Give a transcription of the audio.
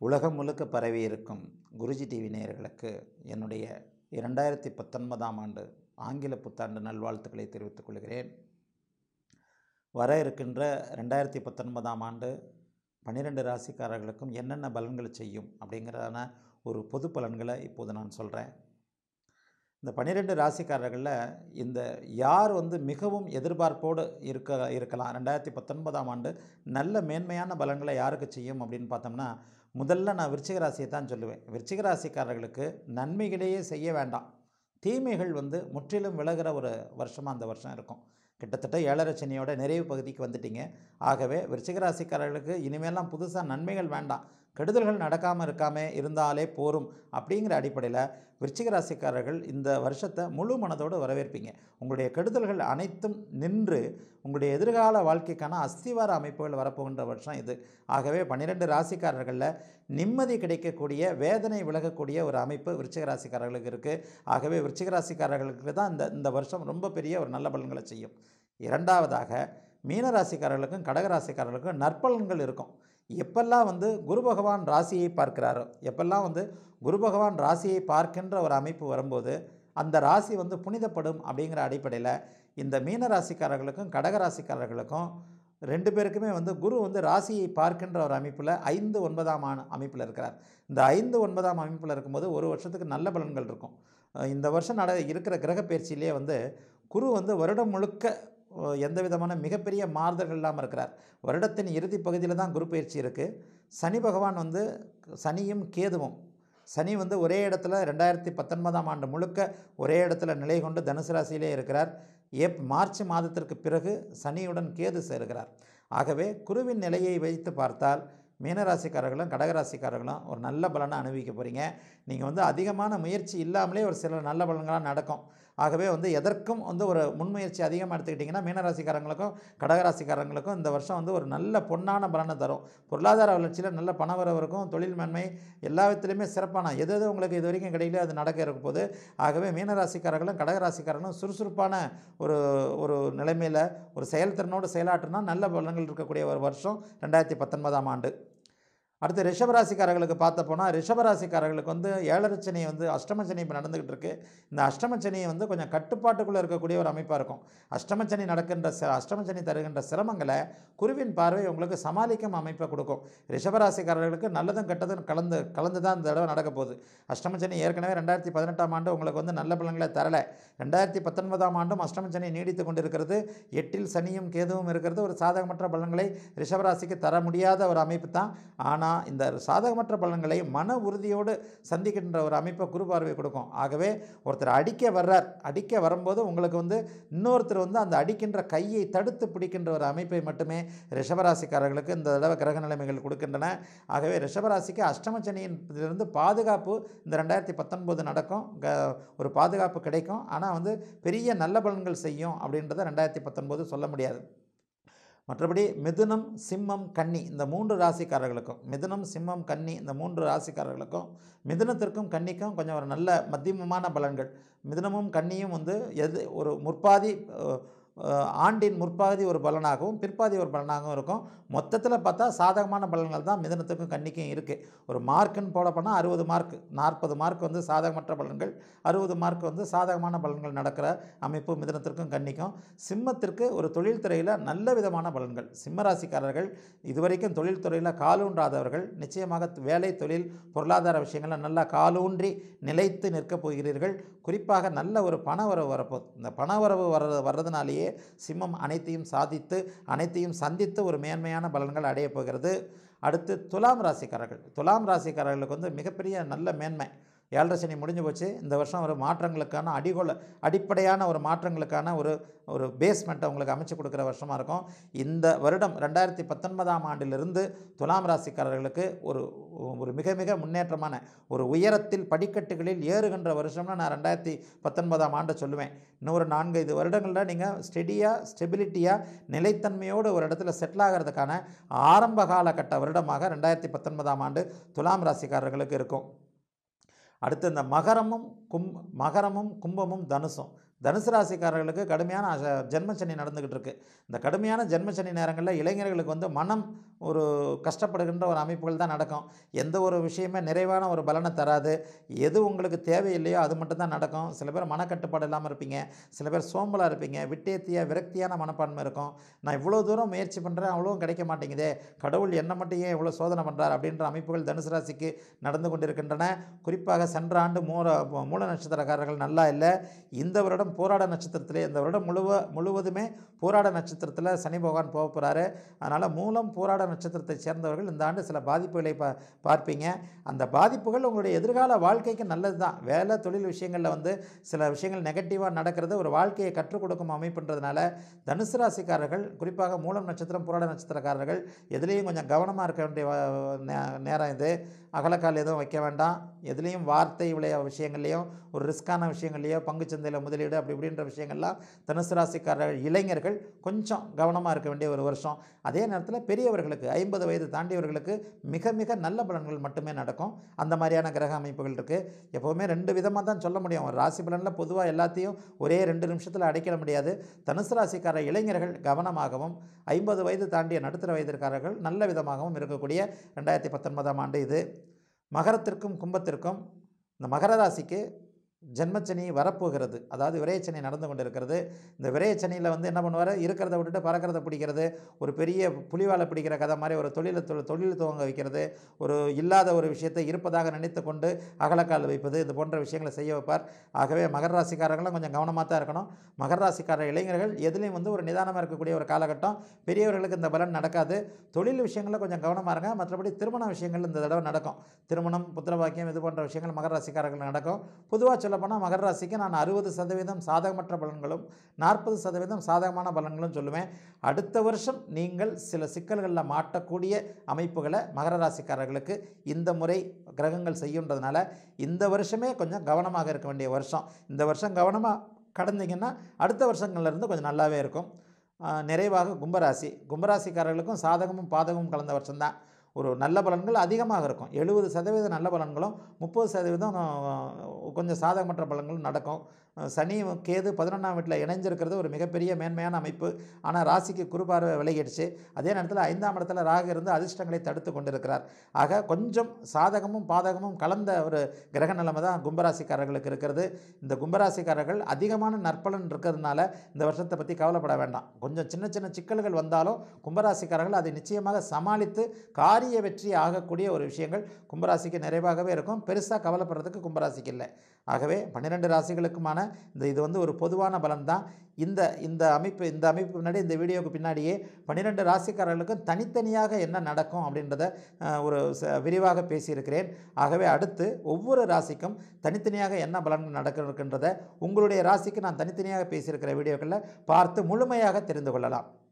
உலகம் முழுக்க பரவி இருக்கும் குருஜி டிவி நேயர்களுக்கு என்னுடைய இரண்டாயிரத்தி பத்தொன்பதாம் ஆண்டு ஆங்கில புத்தாண்டு நல்வாழ்த்துக்களை தெரிவித்துக் கொள்கிறேன் வர இருக்கின்ற ரெண்டாயிரத்தி பத்தொன்பதாம் ஆண்டு பன்னிரெண்டு ராசிக்காரர்களுக்கும் என்னென்ன பலன்கள் செய்யும் அப்படிங்கிறதான ஒரு பொது பலன்களை இப்போது நான் சொல்கிறேன் இந்த பன்னிரெண்டு ராசிக்காரர்களில் இந்த யார் வந்து மிகவும் எதிர்பார்ப்போடு இருக்க இருக்கலாம் ரெண்டாயிரத்தி பத்தொன்பதாம் ஆண்டு நல்ல மேன்மையான பலன்களை யாருக்கு செய்யும் அப்படின்னு பார்த்தோம்னா முதல்ல நான் விருச்சிக ராசியை தான் சொல்லுவேன் விருச்சிக ராசிக்காரர்களுக்கு நன்மைகளையே செய்ய வேண்டாம் தீமைகள் வந்து முற்றிலும் விலகிற ஒரு வருஷமாக அந்த வருஷம் இருக்கும் கிட்டத்தட்ட ஏழரை சனியோட நிறைவு பகுதிக்கு வந்துட்டீங்க ஆகவே விருச்சிக ராசிக்காரர்களுக்கு இனிமேலாம் புதுசாக நன்மைகள் வேண்டாம் கெடுதல்கள் நடக்காமல் இருக்காம இருந்தாலே போரும் அப்படிங்கிற அடிப்படையில் விருச்சிக ராசிக்காரர்கள் இந்த வருஷத்தை முழு மனதோடு வரவேற்பீங்க உங்களுடைய கெடுதல்கள் அனைத்தும் நின்று உங்களுடைய எதிர்கால வாழ்க்கைக்கான அஸ்திவார அமைப்புகள் வரப்போகின்ற வருஷம் இது ஆகவே பன்னிரெண்டு ராசிக்காரர்களில் நிம்மதி கிடைக்கக்கூடிய வேதனை விலகக்கூடிய ஒரு அமைப்பு விருச்சிக ராசிக்காரர்களுக்கு இருக்குது ஆகவே விருச்சிக ராசிக்காரர்களுக்கு தான் இந்த இந்த வருஷம் ரொம்ப பெரிய ஒரு நல்ல பலன்களை செய்யும் இரண்டாவதாக மீன ராசிக்காரர்களுக்கும் கடக ராசிக்காரர்களுக்கும் நற்பலன்கள் இருக்கும் எப்பெல்லாம் வந்து குரு பகவான் ராசியை பார்க்கிறாரோ எப்பெல்லாம் வந்து குரு பகவான் ராசியை பார்க்கின்ற ஒரு அமைப்பு வரும்போது அந்த ராசி வந்து புனிதப்படும் அப்படிங்கிற அடிப்படையில் இந்த மீன ராசிக்காரர்களுக்கும் கடக ராசிக்காரர்களுக்கும் ரெண்டு பேருக்குமே வந்து குரு வந்து ராசியை பார்க்கின்ற ஒரு அமைப்பில் ஐந்து ஒன்பதாம் ஆண்டு அமைப்பில் இருக்கிறார் இந்த ஐந்து ஒன்பதாம் அமைப்பில் இருக்கும்போது ஒரு வருஷத்துக்கு நல்ல பலன்கள் இருக்கும் அஹ் இந்த வருஷம் நட இருக்கிற கிரக பயிற்சியிலே வந்து குரு வந்து வருடம் முழுக்க அஹ் எந்த விதமான மிகப்பெரிய மாறுதல்கள் இல்லாமல் இருக்கிறார் வருடத்தின் இறுதி பகுதியில் தான் குரு பயிற்சி இருக்குது சனி பகவான் வந்து சனியும் கேதுவும் சனி வந்து ஒரே இடத்துல ரெண்டாயிரத்தி பத்தொன்பதாம் ஆண்டு முழுக்க ஒரே இடத்துல நிலை கொண்டு தனுசு ராசியிலே இருக்கிறார் ஏப் மார்ச் மாதத்திற்கு பிறகு சனியுடன் கேது சேருகிறார் ஆகவே குருவின் நிலையை வைத்து பார்த்தால் மீனராசிக்காரர்களும் கடகராசிக்காரர்களும் ஒரு நல்ல பலனை அனுபவிக்க போகிறீங்க நீங்கள் வந்து அதிகமான முயற்சி இல்லாமலே ஒரு சில நல்ல பலன்களாக நடக்கும் ஆகவே வந்து எதற்கும் வந்து ஒரு முன்முயற்சி அதிகமாக எடுத்துக்கிட்டிங்கன்னா மீனராசிக்காரங்களுக்கும் கடகராசிக்காரங்களுக்கும் இந்த வருஷம் வந்து ஒரு நல்ல பொன்னான பலனை தரும் பொருளாதார வளர்ச்சியில் நல்ல பணவரவு இருக்கும் தொழில் மேன்மை எல்லா விதத்துலையுமே சிறப்பான எது எது உங்களுக்கு இது வரைக்கும் கிடைக்கல அது நடக்க இருக்க போது ஆகவே மீனராசிக்காரர்களும் கடகராசிக்காரர்களும் சுறுசுறுப்பான ஒரு ஒரு நிலைமையில் ஒரு செயல்திறனோடு செயலாற்றினா நல்ல பலன்கள் இருக்கக்கூடிய ஒரு வருஷம் ரெண்டாயிரத்தி பத்தொன்பதாம் ஆண்டு அடுத்து ரிஷபராசிக்காரர்களுக்கு பார்த்த போனால் ரிஷபராசிக்காரர்களுக்கு வந்து ஏழரை சனி வந்து அஷ்டம சனி இப்போ நடந்துக்கிட்டு இருக்கு இந்த அஷ்டம சனியை வந்து கொஞ்சம் கட்டுப்பாட்டுக்குள்ளே இருக்கக்கூடிய ஒரு அமைப்பாக இருக்கும் அஷ்டம சனி நடக்கின்ற ச அஷ்டம சனி தருகின்ற சிரமங்களை குருவின் பார்வை உங்களுக்கு சமாளிக்கும் அமைப்பை கொடுக்கும் ரிஷபராசிக்காரர்களுக்கு நல்லதும் கெட்டதும் கலந்து கலந்து தான் இந்த தடவை நடக்க போகுது அஷ்டம சனி ஏற்கனவே ரெண்டாயிரத்தி பதினெட்டாம் ஆண்டு உங்களுக்கு வந்து நல்ல பலன்களை தரலை ரெண்டாயிரத்தி பத்தொன்பதாம் ஆண்டும் அஷ்டம சனி நீடித்து கொண்டிருக்கிறது எட்டில் சனியும் கேதுவும் இருக்கிறது ஒரு சாதகமற்ற பலன்களை ரிஷபராசிக்கு தர முடியாத ஒரு அமைப்பு தான் ஆனால் இந்த சாதகமற்ற பலன்களை மன உறுதியோடு சந்திக்கின்ற ஒரு அமைப்பை குரு பார்வை கொடுக்கும் ஆகவே ஒருத்தர் அடிக்க வர்றார் அடிக்க வரும்போது உங்களுக்கு வந்து இன்னொருத்தர் வந்து அந்த அடிக்கின்ற கையை தடுத்து பிடிக்கின்ற ஒரு அமைப்பை மட்டுமே ரிஷபராசிக்காரர்களுக்கு இந்த தடவை கிரக நிலைமைகள் கொடுக்கின்றன ஆகவே ரிஷபராசிக்கு அஷ்டம சனியிலிருந்து பாதுகாப்பு இந்த ரெண்டாயிரத்தி பத்தொன்பது நடக்கும் க- ஒரு பாதுகாப்பு கிடைக்கும் ஆனால் வந்து பெரிய நல்ல பலன்கள் செய்யும் அப்படின்றத ரெண்டாயிரத்தி பத்தொன்பது சொல்ல முடியாது மற்றபடி மிதுனம் சிம்மம் கன்னி இந்த மூன்று ராசிக்காரர்களுக்கும் மிதுனம் சிம்மம் கன்னி இந்த மூன்று ராசிக்காரர்களுக்கும் மிதுனத்திற்கும் கன்னிக்கும் கொஞ்சம் ஒரு நல்ல மத்தியமமான பலன்கள் மிதுனமும் கன்னியும் வந்து எது ஒரு முற்பாதி அஹ், அஹ், ஆண்டின் முற்பாதி ஒரு பலனாகவும் பிற்பாதி ஒரு பலனாகவும் இருக்கும் மொத்தத்தில் பார்த்தா சாதகமான பலன்கள் தான் மிதுனத்துக்கும் கன்னிக்கும் இருக்குது ஒரு மார்க்குன்னு போட போனால் அறுபது மார்க் நாற்பது மார்க் வந்து சாதகமற்ற பலன்கள் அறுபது மார்க் வந்து சாதகமான பலன்கள் நடக்கிற அமைப்பு மிதுனத்திற்கும் கன்னிக்கும் சிம்மத்திற்கு ஒரு தொழில் துறையில் நல்ல விதமான பலன்கள் சிம்ம ராசிக்காரர்கள் இதுவரைக்கும் தொழில் துறையில் காலூன்றாதவர்கள் நிச்சயமாக வேலை தொழில் பொருளாதார விஷயங்களில் நல்லா காலூன்றி நிலைத்து நிற்கப் போகிறீர்கள் குறிப்பாக நல்ல ஒரு பணவரவு வரப்போகுது இந்த பணவரவு வர வர்றதுனாலேயே சிம்மம் அனைத்தையும் சாதித்து அனைத்தையும் சந்தித்து ஒரு மேன்மையான பலன்கள் அடையப் போகிறது அடுத்து துலாம் ராசிக்காரர்கள் துலாம் ராசிக்காரர்களுக்கு வந்து மிகப்பெரிய நல்ல மேன்மை ஏழரை சனி முடிஞ்சு போச்சு இந்த வருஷம் ஒரு மாற்றங்களுக்கான அடிகோல அடிப்படையான ஒரு மாற்றங்களுக்கான ஒரு ஒரு பேஸ்மெண்ட்டை உங்களுக்கு அமைச்சு கொடுக்குற வருஷமாக இருக்கும் இந்த வருடம் ரெண்டாயிரத்தி பத்தொன்பதாம் ஆண்டிலிருந்து துலாம் ராசிக்காரர்களுக்கு ஒரு ஒரு மிக மிக முன்னேற்றமான ஒரு உயரத்தில் படிக்கட்டுகளில் ஏறுகின்ற வருஷம்னு நான் ரெண்டாயிரத்தி பத்தொன்பதாம் ஆண்டை சொல்லுவேன் இன்னொரு நான்கு ஐந்து வருடங்களில் நீங்கள் ஸ்டெடியாக ஸ்டெபிலிட்டியாக நிலைத்தன்மையோடு ஒரு இடத்துல செட்டில் ஆகிறதுக்கான ஆரம்ப காலகட்ட வருடமாக ரெண்டாயிரத்தி பத்தொன்பதாம் ஆண்டு துலாம் ராசிக்காரர்களுக்கு இருக்கும் அடுத்து இந்த மகரமும் கும் மகரமும் கும்பமும் தனுசும் தனுசு ராசிக்காரர்களுக்கு கடுமையான அச- ஜென்மசனி நடந்துக்கிட்டு இருக்கு இந்த கடுமையான ஜென்மசனி நேரங்களில் இளைஞர்களுக்கு வந்து மனம் ஒரு கஷ்டப்படுகின்ற ஒரு அமைப்புகள் தான் நடக்கும் எந்த ஒரு விஷயமே நிறைவான ஒரு பலனை தராது எது உங்களுக்கு தேவையில்லையோ அது மட்டும்தான் நடக்கும் சில பேர் மனக்கட்டுப்பாடு இல்லாமல் இருப்பீங்க சில பேர் சோம்பலாக இருப்பீங்க விட்டேத்திய விரக்தியான மனப்பான்மை இருக்கும் நான் இவ்வளோ தூரம் முயற்சி பண்ணுறேன் அவ்வளோவும் கிடைக்க மாட்டேங்குதே கடவுள் என்ன மட்டும் ஏன் இவ்வளோ சோதனை பண்ணுறார் அப்படின்ற அமைப்புகள் தனுசு ராசிக்கு நடந்து கொண்டிருக்கின்றன குறிப்பாக சென்ற ஆண்டு மூல மூல நட்சத்திரக்காரர்கள் நல்லா இல்லை இந்த வருடம் போராட நட்சத்திரத்திலே இந்த வருடம் முழுவ முழுவதுமே போராட நட்சத்திரத்தில் சனி பகவான் போக போகிறாரு அதனால் மூலம் போராட நட்சத்திரத்தை சேர்ந்தவர்கள் இந்த ஆண்டு சில பாதிப்புகளை பா பார்ப்பீங்க அந்த பாதிப்புகள் உங்களுடைய எதிர்கால வாழ்க்கைக்கு நல்லது தான் வேலை தொழில் விஷயங்களில் வந்து சில விஷயங்கள் நெகட்டிவாக நடக்கிறது ஒரு வாழ்க்கையை கற்றுக் கொடுக்கும் அமைப்புன்றதுனால தனுசு ராசிக்காரர்கள் குறிப்பாக மூலம் நட்சத்திரம் புராட நட்சத்திரக்காரர்கள் எதுலேயும் கொஞ்சம் கவனமாக இருக்க வேண்டிய வ- நே- நேரம் இது அகலக்கால் எதுவும் வைக்க வேண்டாம் எதுலேயும் வார்த்தை விளைய விஷயங்கள்லையும் ஒரு ரிஸ்க்கான விஷயங்கள்லையோ பங்குச்சந்தையில் முதலீடு அப்படி இப்படின்ற விஷயங்கள்லாம் தனுசு ராசிக்காரர்கள் இளைஞர்கள் கொஞ்சம் கவனமாக இருக்க வேண்டிய ஒரு வருஷம் அதே நேரத்தில் பெரியவர்களுக்கு ஐம்பது வயது தாண்டியவர்களுக்கு மிக மிக நல்ல பலன்கள் மட்டுமே நடக்கும் அந்த மாதிரியான கிரக அமைப்புகள் இருக்குது எப்போவுமே ரெண்டு விதமாக தான் சொல்ல முடியும் ஒரு ராசி பலனில் பொதுவாக எல்லாத்தையும் ஒரே ரெண்டு நிமிஷத்தில் அடைக்கிட முடியாது தனுசு ராசிக்கார இளைஞர்கள் கவனமாகவும் ஐம்பது வயது தாண்டிய நடுத்தர வயதிற்காரர்கள் நல்ல விதமாகவும் இருக்கக்கூடிய ரெண்டாயிரத்தி பத்தொன்பதாம் ஆண்டு இது மகரத்திற்கும் கும்பத்திற்கும் இந்த மகர ராசிக்கு ஜென்மச்சனி வரப்போகிறது அதாவது விரையச்சனி நடந்து கொண்டிருக்கிறது இந்த விரையச்சனியில் வந்து என்ன பண்ணுவார் இருக்கிறத விட்டுட்டு பறக்கிறத பிடிக்கிறது ஒரு பெரிய புலிவாலை பிடிக்கிற கதை மாதிரி ஒரு தொழிலை தொ- தொழில் துவங்க வைக்கிறது ஒரு இல்லாத ஒரு விஷயத்தை இருப்பதாக நினைத்து கொண்டு அகலக்கால் வைப்பது இது போன்ற விஷயங்களை செய்ய வைப்பார் ஆகவே மகர ராசிக்காரர்களும் கொஞ்சம் கவனமாக தான் இருக்கணும் மகர ராசிக்கார இளைஞர்கள் எதுலேயும் வந்து ஒரு நிதானமாக இருக்கக்கூடிய ஒரு காலகட்டம் பெரியவர்களுக்கு இந்த பலன் நடக்காது தொழில் விஷயங்களில் கொஞ்சம் கவனமாக இருங்க மற்றபடி திருமண விஷயங்கள் இந்த தடவை நடக்கும் திருமணம் புத்திரபாக்கியம் இது போன்ற விஷயங்கள் மகர ராசிக்காரர்கள் நடக்கும் பொதுவாக சொல்லப்போனால் மகர ராசிக்கு நான் அறுபது சதவீதம் சாதகமற்ற பலன்களும் நாற்பது சதவீதம் சாதகமான பலன்களும் சொல்லுவேன் அடுத்த வருஷம் நீங்கள் சில சிக்கல்களில் மாட்டக்கூடிய அமைப்புகளை மகர ராசிக்காரர்களுக்கு இந்த முறை கிரகங்கள் செய்யுன்றதுனால இந்த வருஷமே கொஞ்சம் கவனமாக இருக்க வேண்டிய வருஷம் இந்த வருஷம் கவனமாக கடந்தீங்கன்னா அடுத்த வருஷங்கள்லேருந்து கொஞ்சம் நல்லாவே இருக்கும் ஆஹ் நிறைவாக கும்பராசி கும்பராசிக்காரர்களுக்கும் சாதகமும் பாதகமும் கலந்த வருஷம்தான் ஒரு நல்ல பலன்கள் அதிகமாக இருக்கும் எழுபது சதவீதம் நல்ல பலன்களும் முப்பது சதவீதம் ஆஹ், கொஞ்சம் சாதகமற்ற பலன்களும் நடக்கும் ஆஹ், சனி கேது பதினொன்றாம் வீட்டில் இணைஞ்சிருக்கிறது ஒரு மிகப்பெரிய மேன்மையான அமைப்பு ஆனால் ராசிக்கு குறுபார்வை விலகிடுச்சு அதே நேரத்தில் ஐந்தாம் இடத்துல ராகு இருந்து அதிர்ஷ்டங்களை தடுத்து கொண்டிருக்கிறார் ஆக கொஞ்சம் சாதகமும் பாதகமும் கலந்த ஒரு கிரக நிலைமை தான் கும்பராசிக்காரர்களுக்கு இருக்கிறது இந்த கும்பராசிக்காரர்கள் அதிகமான நற்பலன் இருக்கிறதுனால இந்த வருஷத்தை பற்றி கவலைப்பட வேண்டாம் கொஞ்சம் சின்ன சின்ன சிக்கல்கள் வந்தாலும் கும்பராசிக்காரர்கள் அதை நிச்சயமாக சமாளித்து காரிய வெற்றி ஆகக்கூடிய ஒரு விஷயங்கள் கும்பராசிக்கு நிறைவாகவே இருக்கும் பெருசாக கவலைப்படுறதுக்கு கும்பராசிக்கு இல்லை ஆகவே பன்னிரெண்டு ராசிகளுக்குமான இந்த இது வந்து ஒரு பொதுவான பலன் தான் இந்த இந்த அமைப்பு இந்த அமைப்பு பின்னாடி இந்த வீடியோவுக்கு பின்னாடியே பன்னிரெண்டு ராசிக்காரர்களுக்கும் தனித்தனியாக என்ன நடக்கும் அப்படின்றத அஹ், ஒரு ச- விரிவாக பேசியிருக்கிறேன் ஆகவே அடுத்து ஒவ்வொரு ராசிக்கும் தனித்தனியாக என்ன பலன்கள் நடக்கின்றத உங்களுடைய ராசிக்கு நான் தனித்தனியாக பேசியிருக்கிற வீடியோக்களில் பார்த்து முழுமையாக தெரிந்து கொள்ளலாம்